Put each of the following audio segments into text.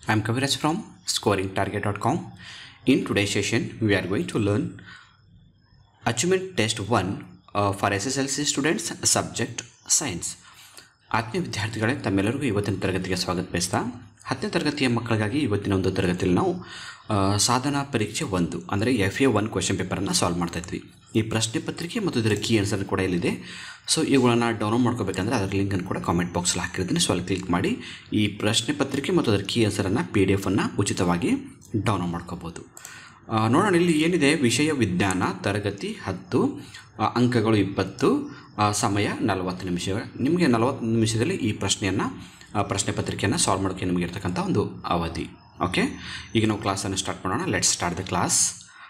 I am Kaviraj from scoringtarget.com. In today's session, we are going to learn Achievement Test 1 uh, for SSLC students subject Science. ಆತ್ಮೀಯ ವಿದ್ಯಾರ್ಥಿಗಳೇ ತಮ್ಮೆಲ್ಲರಿಗೂ ಇವತ್ತಿನ ತರಗತಿಗೆ ಸ್ವಾಗತ ಬಯಸ್ತಾ ಹತ್ತನೇ ತರಗತಿಯ ಮಕ್ಕಳಿಗಾಗಿ ಇವತ್ತಿನ ಒಂದು ತರಗತಿಯಲ್ಲಿ ನಾವು ಆ, ಸಾಧನಾ ಪರೀಕ್ಷೆ ಒಂದು ಅಂದರೆ ಎಫ್ ಎ ಒನ್ ಕ್ವೆಶನ್ ಪೇಪರನ್ನು ಸಾಲ್ವ್ ಮಾಡ್ತಾ ಇದ್ವಿ ಈ ಪ್ರಶ್ನೆ ಪತ್ರಿಕೆ ಮತ್ತು ಇದರ ಕೀ ಆನ್ಸರ್ ಕೂಡ ಇಲ್ಲಿದೆ ಸೊ ಇವುಗಳನ್ನು ಡೌನ್ಲೋಡ್ ಮಾಡ್ಕೋಬೇಕಂದ್ರೆ ಅದರ ಲಿಂಕನ್ನು ಕೂಡ ಕಾಮೆಂಟ್ ಬಾಕ್ಸಲ್ಲಿ ಹಾಕಿರ್ತೀನಿ ಸೊ ಅಲ್ಲಿ ಕ್ಲಿಕ್ ಮಾಡಿ ಈ ಪ್ರಶ್ನೆ ಪತ್ರಿಕೆ ಮತ್ತು ಅದರ ಕೀ ಆನ್ಸರನ್ನು ಪಿ ಡಿ ಎಫನ್ನು ಉಚಿತವಾಗಿ ಡೌನ್ಲೋಡ್ ಮಾಡ್ಕೋಬೋದು ಆ, ನೋಡೋಣ ಇಲ್ಲಿ ಏನಿದೆ ವಿಷಯ ವಿಜ್ಞಾನ ತರಗತಿ ಹತ್ತು ಆ, ಅಂಕಗಳು ಇಪ್ಪತ್ತು ಆ, ಸಮಯ ನಲವತ್ತು ನಿಮಿಷ ನಿಮಗೆ ನಲವತ್ತು ನಿಮಿಷದಲ್ಲಿ ಈ ಪ್ರಶ್ನೆಯನ್ನು ಆ, ಪ್ರಶ್ನೆ ಪತ್ರಿಕೆಯನ್ನು ಸಾಲ್ವ್ ಮಾಡೋಕ್ಕೆ ನಿಮಗೆ ಇರ್ತಕ್ಕಂಥ ಒಂದು ಅವಧಿ ಓಕೆ ಈಗ ನಾವು ಕ್ಲಾಸನ್ನು ಸ್ಟಾರ್ಟ್ ಮಾಡೋಣ ಲೆಟ್ಸ್ ಸ್ಟಾರ್ಟ್ ದ ಕ್ಲಾಸ್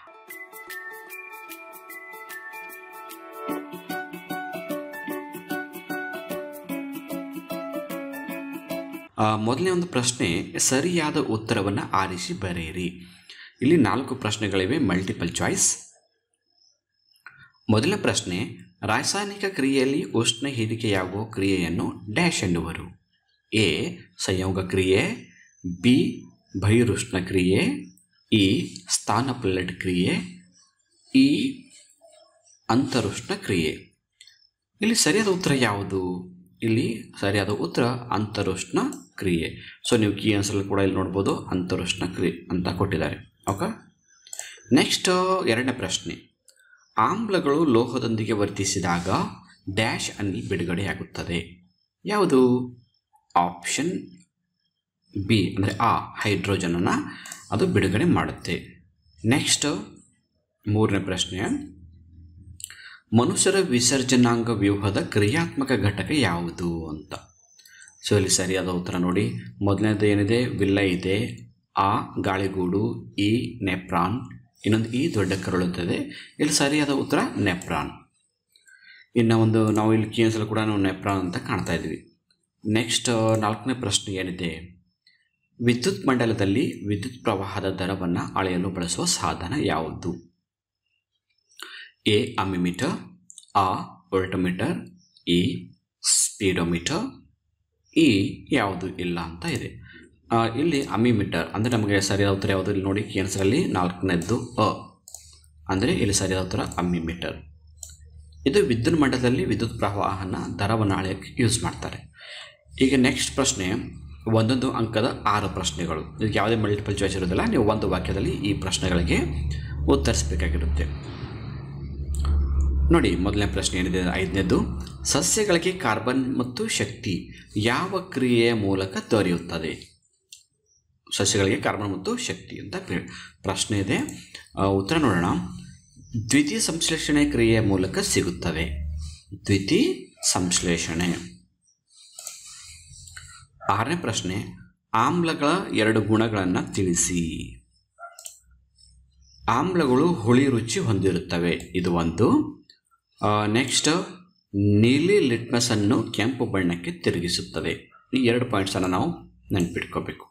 ಆ, ಮೊದಲನೇ ಒಂದು ಪ್ರಶ್ನೆ ಸರಿಯಾದ ಉತ್ತರವನ್ನು ಆರಿಸಿ ಬರೆಯಿರಿ ಇಲ್ಲಿ ನಾಲ್ಕು ಪ್ರಶ್ನೆಗಳಿವೆ ಮಲ್ಟಿಪಲ್ ಚಾಯ್ಸ್ ಮೊದಲ ಪ್ರಶ್ನೆ ರಾಸಾಯನಿಕ ಕ್ರಿಯೆಯಲ್ಲಿ ಉಷ್ಣ ಹೀರಿಕೆಯಾಗುವ ಕ್ರಿಯೆಯನ್ನು ಡ್ಯಾಶ್ ಎನ್ನುವರು ಎ ಸಂಯೋಗ ಕ್ರಿಯೆ ಬಿ ಬಹಿರುಷ್ಣ ಕ್ರಿಯೆ ಇ ಸ್ಥಾನಪಲ್ಲಟ ಕ್ರಿಯೆ ಇ ಅಂತರುಷ್ಣ ಕ್ರಿಯೆ ಇಲ್ಲಿ ಸರಿಯಾದ ಉತ್ತರ ಯಾವುದು ಇಲ್ಲಿ ಸರಿಯಾದ ಉತ್ತರ ಅಂತರುಷ್ಣ ಕ್ರಿಯೆ ಸೊ ನೀವು ಕೀ ಆನ್ಸರ್ ಕೂಡ ಇಲ್ಲಿ ನೋಡ್ಬೋದು ಅಂತರುಷ್ಣ ಕ್ರಿಯೆ ಅಂತ ಕೊಟ್ಟಿದ್ದಾರೆ ಓಕೆ ನೆಕ್ಸ್ಟ್ ಎರಡನೇ ಪ್ರಶ್ನೆ ಆಮ್ಲಗಳು ಲೋಹದೊಂದಿಗೆ ವರ್ತಿಸಿದಾಗ ಡ್ಯಾಶ್ ಅನಿಲ್ ಬಿಡುಗಡೆಯಾಗುತ್ತದೆ ಯಾವುದು ಆಪ್ಷನ್ ಬಿ ಅಂದರೆ ಆ ಹೈಡ್ರೋಜನನ್ನು ಅದು ಬಿಡುಗಡೆ ಮಾಡುತ್ತೆ ನೆಕ್ಸ್ಟ್ ಮೂರನೇ ಪ್ರಶ್ನೆ ಮನುಷ್ಯರ ವಿಸರ್ಜನಾಂಗ ವ್ಯೂಹದ ಕ್ರಿಯಾತ್ಮಕ ಘಟಕ ಯಾವುದು ಅಂತ ಸೊ ಇಲ್ಲಿ ಸರಿಯಾದ ಉತ್ತರ ನೋಡಿ ಮೊದಲನೇದು ಏನಿದೆ ವಿಲ್ಲ ಇದೆ ಆ ಗಾಳಿಗೂಡು ಇ ನೆಪ್ರಾನ್ ಇನ್ನೊಂದು ಈ ದೊಡ್ಡ ಕರುಳುತ್ತದೆ ಇಲ್ಲಿ ಸರಿಯಾದ ಉತ್ತರ ನೆಪ್ರಾನ್ ಇನ್ನು ಒಂದು ನಾವು ಇಲ್ಲಿ ಕೀನ್ಸಲ್ಲಿ ಕೂಡ ನಾವು ನೆಪ್ರಾನ್ ಅಂತ ಕಾಣ್ತಾ ಇದ್ವಿ ನೆಕ್ಸ್ಟ್ ನಾಲ್ಕನೇ ಪ್ರಶ್ನೆ ಏನಿದೆ ವಿದ್ಯುತ್ ಮಂಡಲದಲ್ಲಿ ವಿದ್ಯುತ್ ಪ್ರವಾಹದ ದರವನ್ನು ಅಳೆಯಲು ಬಳಸುವ ಸಾಧನ ಯಾವುದು ಎ ಅಮಿಮೀಟರ್ ಆ ವೋಲ್ಟಮೀಟರ್ ಇ ಸ್ಪೀಡೋಮೀಟರ್ ಇ ಯಾವುದು ಇಲ್ಲ ಅಂತ ಇದೆ ಆ, ಇಲ್ಲಿ ಅಮಿಮೀಟರ್ ಅಂದರೆ ನಮಗೆ ಸರಿಯಾದ ಉತ್ತರ ಯಾವುದು ಇಲ್ಲಿ ನೋಡಿ ಕ್ಯಾನ್ಸರಲ್ಲಿ ನಾಲ್ಕನೇದ್ದು ಅ ಅಂದರೆ ಇಲ್ಲಿ ಸರಿಯಾದ ಉತ್ತರ ಅಮಿಮೀಟರ್ ಇದು ವಿದ್ಯುತ್ ಮಂಡಲದಲ್ಲಿ ವಿದ್ಯುತ್ ಪ್ರವಾಹನ ದರವನ್ನು ಅಳೆಯೋಕ್ಕೆ ಯೂಸ್ ಮಾಡ್ತಾರೆ ಈಗ ನೆಕ್ಸ್ಟ್ ಪ್ರಶ್ನೆ ಒಂದೊಂದು ಅಂಕದ ಆರು ಪ್ರಶ್ನೆಗಳು ಇದಕ್ಕೆ ಯಾವುದೇ ಮಲ್ಟಿಪಲ್ ಚಾಯ್ಸ್ ಇರೋದಿಲ್ಲ ನೀವು ಒಂದು ವಾಕ್ಯದಲ್ಲಿ ಈ ಪ್ರಶ್ನೆಗಳಿಗೆ ಉತ್ತರಿಸಬೇಕಾಗಿರುತ್ತೆ ನೋಡಿ ಮೊದಲನೇ ಪ್ರಶ್ನೆ ಏನಿದೆ ಐದನೇದು ಸಸ್ಯಗಳಿಗೆ ಕಾರ್ಬನ್ ಮತ್ತು ಶಕ್ತಿ ಯಾವ ಕ್ರಿಯೆಯ ಮೂಲಕ ದೊರೆಯುತ್ತದೆ ಸಸ್ಯಗಳಿಗೆ ಕಾರ್ಬನ್ ಮತ್ತು ಶಕ್ತಿ ಅಂತ ಪೇ- ಪ್ರಶ್ನೆ ಇದೆ ಆ, ಉತ್ತರ ನೋಡೋಣ ದ್ವಿತೀಯ ಸಂಶ್ಲೇಷಣೆ ಕ್ರಿಯೆಯ ಮೂಲಕ ಸಿಗುತ್ತವೆ ದ್ವಿತೀಯ ಸಂಶ್ಲೇಷಣೆ ಆರನೇ ಪ್ರಶ್ನೆ ಆಮ್ಲಗಳ ಎರಡು ಗುಣಗಳನ್ನು ತಿಳಿಸಿ ಆಮ್ಲಗಳು ಹುಳಿ ರುಚಿ ಹೊಂದಿರುತ್ತವೆ ಇದು ಒಂದು ನೆಕ್ಸ್ಟ್ ನೀಲಿ ಲಿಟ್ಮಸ್ ಅನ್ನು ಕೆಂಪು ಬಣ್ಣಕ್ಕೆ ತಿರುಗಿಸುತ್ತದೆ ಈ ಎರಡು ಪಾಯಿಂಟ್ಸನ್ನು ನಾವು ನೆನ್ಪಿಟ್ಕೋಬೇಕು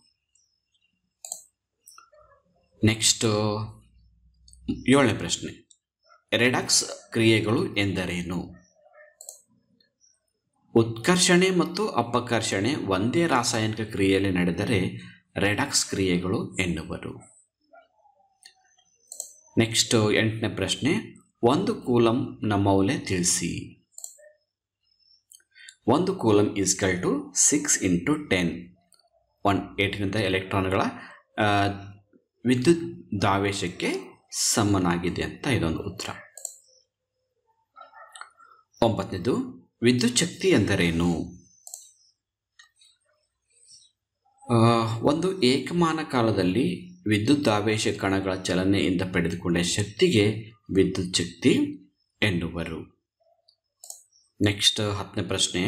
ನೆಕ್ಸ್ಟ್ ಏಳನೇ ಪ್ರಶ್ನೆ ರೆಡಾಕ್ಸ್ ಕ್ರಿಯೆಗಳು ಎಂದರೇನು ಉತ್ಕರ್ಷಣೆ ಮತ್ತು ಅಪಕರ್ಷಣೆ ಒಂದೇ ರಾಸಾಯನಿಕ ಕ್ರಿಯೆಯಲ್ಲಿ ನಡೆದರೆ ರೆಡಾಕ್ಸ್ ಕ್ರಿಯೆಗಳು ಎನ್ನುವರು ನೆಕ್ಸ್ಟ್ ಎಂಟನೇ ಪ್ರಶ್ನೆ ಒಂದು ಕೂಲಂ ನ ಮೌಲ್ಯ ತಿಳಿಸಿ ಒಂದು coulomb equal to six into ten one ಏಟಿನಂಥ ಎಲೆಕ್ಟ್ರಾನ್ಗಳ ಆ, ವಿದ್ಯುತ್ ದಾವೇಶಕ್ಕೆ ಸಮನಾಗಿದೆ ಅಂತ ಇದೊಂದು ಉತ್ತರ ಒಂಬತ್ತನೇದು ವಿದ್ಯುತ್ ಶಕ್ತಿ ಎಂದರೇನು ಆ, ಒಂದು ಏಕಮಾನ ಕಾಲದಲ್ಲಿ ವಿದ್ಯುತ್ ಆವೇಶ ಕಣಗಳ ಚಲನೆಯಿಂದ ಪಡೆದುಕೊಂಡ ಶಕ್ತಿಗೆ ವಿದ್ಯುತ್ ಶಕ್ತಿ ಎನ್ನುವರು ನೆಕ್ಸ್ಟ್ ಹತ್ತನೇ ಪ್ರಶ್ನೆ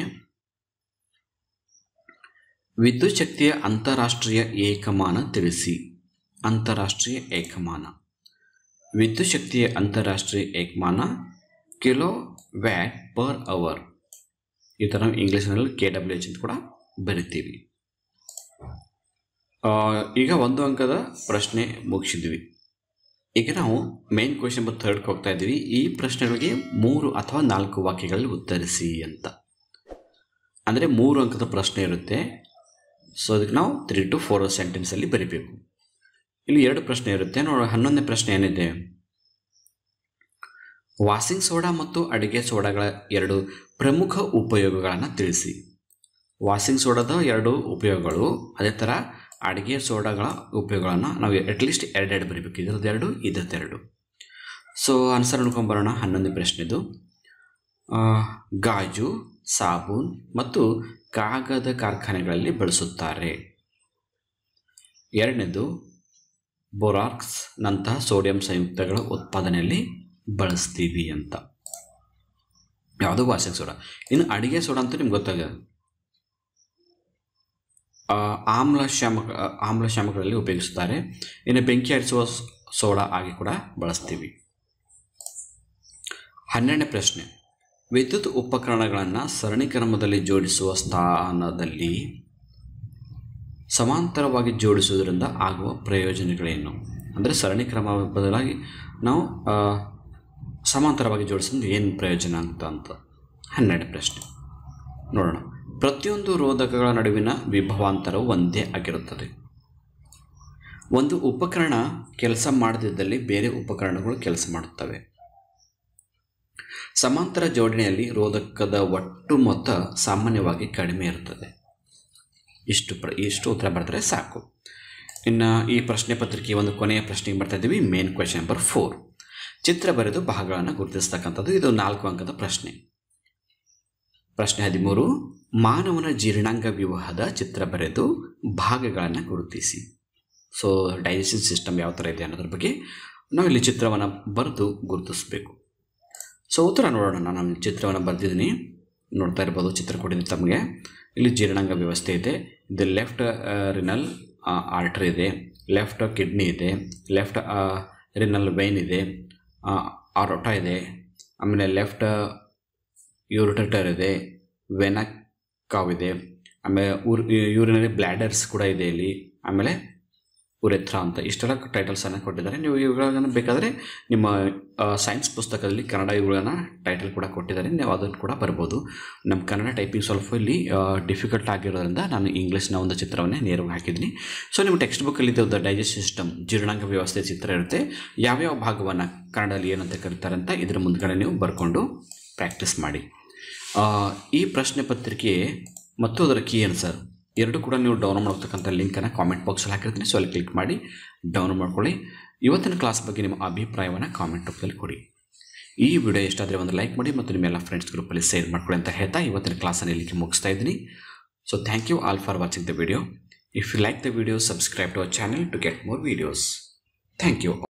ವಿದ್ಯುತ್ ಶಕ್ತಿಯ ಅಂತಾರಾಷ್ಟ್ರೀಯ ಏಕಮಾನ ತಿಳಿಸಿ ಅಂತಾರಾಷ್ಟ್ರೀಯ ಏಕಮಾನ ವಿದ್ಯುತ್ ಶಕ್ತಿಯ ಅಂತಾರಾಷ್ಟ್ರೀಯ ಏಕಮಾನ ಕಿಲೋ ವ್ಯಾಟ್ ಪರ್ ಅವರ್ ಈ ಥರ ನಾವು ಇಂಗ್ಲೀಷ್ನಲ್ಲಿ ಕೆ ಡಬ್ಲ್ಯೂ ಎಚ್ ಅಂತ ಕೂಡ ಬರಿತೀವಿ ಆ, ಈಗ ಒಂದು ಅಂಕದ ಪ್ರಶ್ನೆ ಮುಗಿಸಿದ್ವಿ ಈಗ ನಾವು ಮೇನ್ ಕ್ವೆಶನ್ ಮತ್ತು ಥರ್ಡ್ಗೆ ಹೋಗ್ತಾ ಇದ್ದೀವಿ ಈ ಪ್ರಶ್ನೆಗಳಿಗೆ ಮೂರು ಅಥವಾ ನಾಲ್ಕು ವಾಕ್ಯಗಳಲ್ಲಿ ಉತ್ತರಿಸಿ ಅಂತ ಅಂದರೆ ಮೂರು ಅಂಕದ ಪ್ರಶ್ನೆ ಇರುತ್ತೆ ಸೊ ಅದಕ್ಕೆ ನಾವು ತ್ರೀ ಟು ಫೋರ್ ಸೆಂಟೆನ್ಸಲ್ಲಿ ಬರಿಬೇಕು ಇಲ್ಲಿ ಎರಡು ಪ್ರಶ್ನೆ ಇರುತ್ತೆ ನೋಡಿ ಹನ್ನೊಂದನೇ ಪ್ರಶ್ನೆ ಏನಿದೆ ವಾಷಿಂಗ್ ಸೋಡಾ ಮತ್ತು ಅಡುಗೆ ಸೋಡಾಗಳ ಎರಡು ಪ್ರಮುಖ ಉಪಯೋಗಗಳನ್ನು ತಿಳಿಸಿ ವಾಷಿಂಗ್ ಸೋಡಾದ ಎರಡು ಉಪಯೋಗಗಳು ಅದೇ ಥರ ಅಡುಗೆ ಸೋಡಾಗಳ ಉಪಯೋಗಗಳನ್ನು ನಾವು ಅಟ್ಲೀಸ್ಟ್ ಎರಡೆರಡು ಬರೀಬೇಕು ಇದ್ರದ್ದು ಎರಡು ಇದ್ರದ್ದು ಎರಡು ಸೊ ಆನ್ಸರ್ ನೋಡ್ಕೊಂಬರೋಣ ಹನ್ನೊಂದನೇ ಪ್ರಶ್ನೆದು ಆ, ಗಾಜು ಸಾಬೂನ್ ಮತ್ತು ಕಾಗದ ಕಾರ್ಖಾನೆಗಳಲ್ಲಿ ಬಳಸುತ್ತಾರೆ ಎರಡನೇದು ಬೋರಾಕ್ಸ್ ನಂತಹ ಸೋಡಿಯಂ ಸಂಯುಕ್ತಗಳ ಉತ್ಪಾದನೆಯಲ್ಲಿ ಬಳಸ್ತೀವಿ ಅಂತ ಯಾವುದು ವಾಷಿಂಗ್ ಸೋಡಾ ಇನ್ನು ಅಡಿಗೆ ಸೋಡಾ ಅಂತೂ ನಿಮ್ಗೆ ಗೊತ್ತಾಗ ಆ, ಆಮ್ಲ ಶಾಮಕ ಆಮ್ಲ ಶಾಮಕಗಳಲ್ಲಿ ಉಪಯೋಗಿಸುತ್ತಾರೆ ಇನ್ನು ಬೆಂಕಿ ಹರಿಸುವ ಸ್- ಸೋಡಾ ಆಗಿ ಕೂಡ ಬಳಸ್ತೀವಿ ಹನ್ನೆರಡನೇ ಪ್ರಶ್ನೆ ವಿದ್ಯುತ್ ಉಪಕರಣಗಳನ್ನು ಸರಣಿ ಕ್ರಮದಲ್ಲಿ ಜೋಡಿಸುವ ಸ್ಥಾನದಲ್ಲಿ ಸಮಾಂತರವಾಗಿ ಜೋಡಿಸುವುದರಿಂದ ಆಗುವ ಪ್ರಯೋಜನಗಳೇನು ಅಂದರೆ ಸರಣಿ ಕ್ರಮ ಬದಲಾಗಿ ನಾವು ಆ, ಸಮಾಂತರವಾಗಿ ಜೋಡಿಸಿದ್ರೆ ಏನು ಪ್ರಯೋಜನ ಅಂತ ಅಂತ ಹನ್ನೆರಡು ಪ್ರಶ್ನೆ ನೋಡೋಣ ಪ್ರತಿಯೊಂದು ರೋಧಕಗಳ ನಡುವಿನ ವಿಭವಾಂತರವು ಒಂದೇ ಆಗಿರುತ್ತದೆ ಒಂದು ಉಪಕರಣ ಕೆಲಸ ಮಾಡದಿದ್ದಲ್ಲಿ ಬೇರೆ ಉಪಕರಣಗಳು ಕೆಲಸ ಮಾಡುತ್ತವೆ ಸಮಾಂತರ ಜೋಡಣೆಯಲ್ಲಿ ರೋಧಕದ ಒಟ್ಟು ಮೊತ್ತ ಸಾಮಾನ್ಯವಾಗಿ ಕಡಿಮೆ ಇರುತ್ತದೆ ಇಷ್ಟು ಪ್ರ ಇಷ್ಟು ಉತ್ತರ ಬರೆದರೆ ಸಾಕು ಇನ್ನು ಈ ಪ್ರಶ್ನೆ ಪತ್ರಿಕೆ ಒಂದು ಕೊನೆಯ ಪ್ರಶ್ನೆಗೆ ಬರ್ತಾ ಇದ್ದೀವಿ ಮೇನ್ ಕ್ವೆಶನ್ ನಂಬರ್ ಫೋರ್ ಚಿತ್ರ ಬರೆದು ಭಾಗಗಳನ್ನು ಗುರುತಿಸ್ತಕ್ಕಂಥದ್ದು ಇದು ನಾಲ್ಕು ಅಂಕದ ಪ್ರಶ್ನೆ ಪ್ರಶ್ನೆ ಹದಿಮೂರು ಮಾನವನ ಜೀರ್ಣಾಂಗ ವ್ಯೂಹದ ಚಿತ್ರ ಬರೆದು ಭಾಗಗಳನ್ನು ಗುರುತಿಸಿ ಸೊ ಡೈಜೆಷನ್ ಸಿಸ್ಟಮ್ ಯಾವ ಥರ ಇದೆ ಅನ್ನೋದ್ರ ಬಗ್ಗೆ ನಾವು ಇಲ್ಲಿ ಚಿತ್ರವನ್ನು ಬರೆದು ಗುರುತಿಸಬೇಕು ಸೊ ಉತ್ತರ ನೋಡೋಣ ನಾನು ಚಿತ್ರವನ್ನು ಬರೆದಿದ್ದೀನಿ ನೋಡ್ತಾ ಇರ್ಬೋದು ಚಿತ್ರ ಕೊಟ್ಟಿದ್ದೀನಿ ತಮಗೆ ಇಲ್ಲಿ ಜೀರ್ಣಾಂಗ ವ್ಯವಸ್ಥೆ ಇದೆ ಇದು ಲೆಫ್ಟ್ ರಿನಲ್ ಆರ್ಟ್ರಿ ಇದೆ ಲೆಫ್ಟ್ ಕಿಡ್ನಿ ಇದೆ ಲೆಫ್ಟ್ ರಿನಲ್ ವೈನ್ ಇದೆ ಆರೋಟ ಇದೆ ಆಮೇಲೆ ಲೆಫ್ಟ್ ಯೂರಿಟರ್ ಇದೆ ವೆನಕ್ ಕಾವ್ ಇದೆ ಆಮೇಲೆ ಊರ್ ಯೂರಿನರಿ ಬ್ಲ್ಯಾಡರ್ಸ್ ಕೂಡ ಇದೆ ಇಲ್ಲಿ ಆಮೇಲೆ ಉರೆಥ್ರಾ ಅಂತ ಇಷ್ಟೆಲ್ಲ ಟೈಟಲ್ಸನ್ನು ಕೊಟ್ಟಿದ್ದಾರೆ ನೀವು ಇವುಗಳನ್ನು ಬೇಕಾದರೆ ನಿಮ್ಮ ಸೈನ್ಸ್ ಪುಸ್ತಕದಲ್ಲಿ ಕನ್ನಡ ಇವುಗಳನ್ನು ಟೈಟಲ್ ಕೂಡ ಕೊಟ್ಟಿದ್ದಾರೆ ನೀವು ಅದನ್ನು ಕೂಡ ಬರ್ಬೋದು ನಮ್ಮ ಕನ್ನಡ ಟೈಪಿಂಗ್ ಸ್ವಲ್ಪ ಇಲ್ಲಿ ಡಿಫಿಕಲ್ಟ್ ಆಗಿರೋದ್ರಿಂದ ನಾನು ಇಂಗ್ಲೀಷ್ನ ಒಂದು ಚಿತ್ರವನ್ನೇ ನೇರವಾಗಿ ಹಾಕಿದ್ದೀನಿ ಸೊ ನಿಮ್ಮ ಟೆಕ್ಸ್ಟ್ ಬುಕ್ಕಲ್ಲಿ ಇದು ಡೈಜೆಸ್ಟ್ ಸಿಸ್ಟಮ್ ಜೀರ್ಣಾಂಗ ವ್ಯವಸ್ಥೆ ಚಿತ್ರ ಇರುತ್ತೆ ಯಾವ್ಯಾವ ಭಾಗವನ್ನು ಕನ್ನಡದಲ್ಲಿ ಏನಂತ ಕರೀತಾರೆ ಅಂತ ಇದರ ಮುಂದ್ಗಡೆ ನೀವು ಬರ್ಕೊಂಡು ಪ್ರಾಕ್ಟೀಸ್ ಮಾಡಿ ಆ, ಈ ಪ್ರಶ್ನೆ ಪತ್ರಿಕೆ ಮತ್ತು ಅದರ ಕೀ ಆನ್ಸರ್ ಎರಡು ಕೂಡ ನೀವು ಡೌನ್ಲೋಡ್ ಮಾಡ್ತಕ್ಕಂಥ ಲಿಂಕನ್ನು ಕಾಮೆಂಟ್ ಬಾಕ್ಸಲ್ಲಿ ಹಾಕಿರ್ತೀನಿ ಸೊ ಅಲ್ಲಿ ಕ್ಲಿಕ್ ಮಾಡಿ ಡೌನ್ಲೋಡ್ ಮಾಡ್ಕೊಳ್ಳಿ ಇವತ್ತಿನ ಕ್ಲಾಸ್ ಬಗ್ಗೆ ನಿಮ್ಮ ಅಭಿಪ್ರಾಯವನ್ನು ಕಾಮೆಂಟ್ ರೂಪದಲ್ಲಿ ಕೊಡಿ ಈ ವಿಡಿಯೋ ಇಷ್ಟ ಆದರೆ ಒಂದು ಲೈಕ್ ಮಾಡಿ ಮತ್ತು ನಿಮ್ಮೆಲ್ಲ ಫ್ರೆಂಡ್ಸ್ ಗ್ರೂಪಲ್ಲಿ ಶೇರ್ ಮಾಡ್ಕೊಳ್ಳಿ ಅಂತ ಹೇಳ್ತಾ ಇವತ್ತಿನ ಕ್ಲಾಸನ್ನು ಇಲ್ಲಿಗೆ ಮುಗಿಸ್ತಾ ಇದ್ದೀನಿ so thank you all for watching the video if you like the video subscribe to our channel to get more videos thank you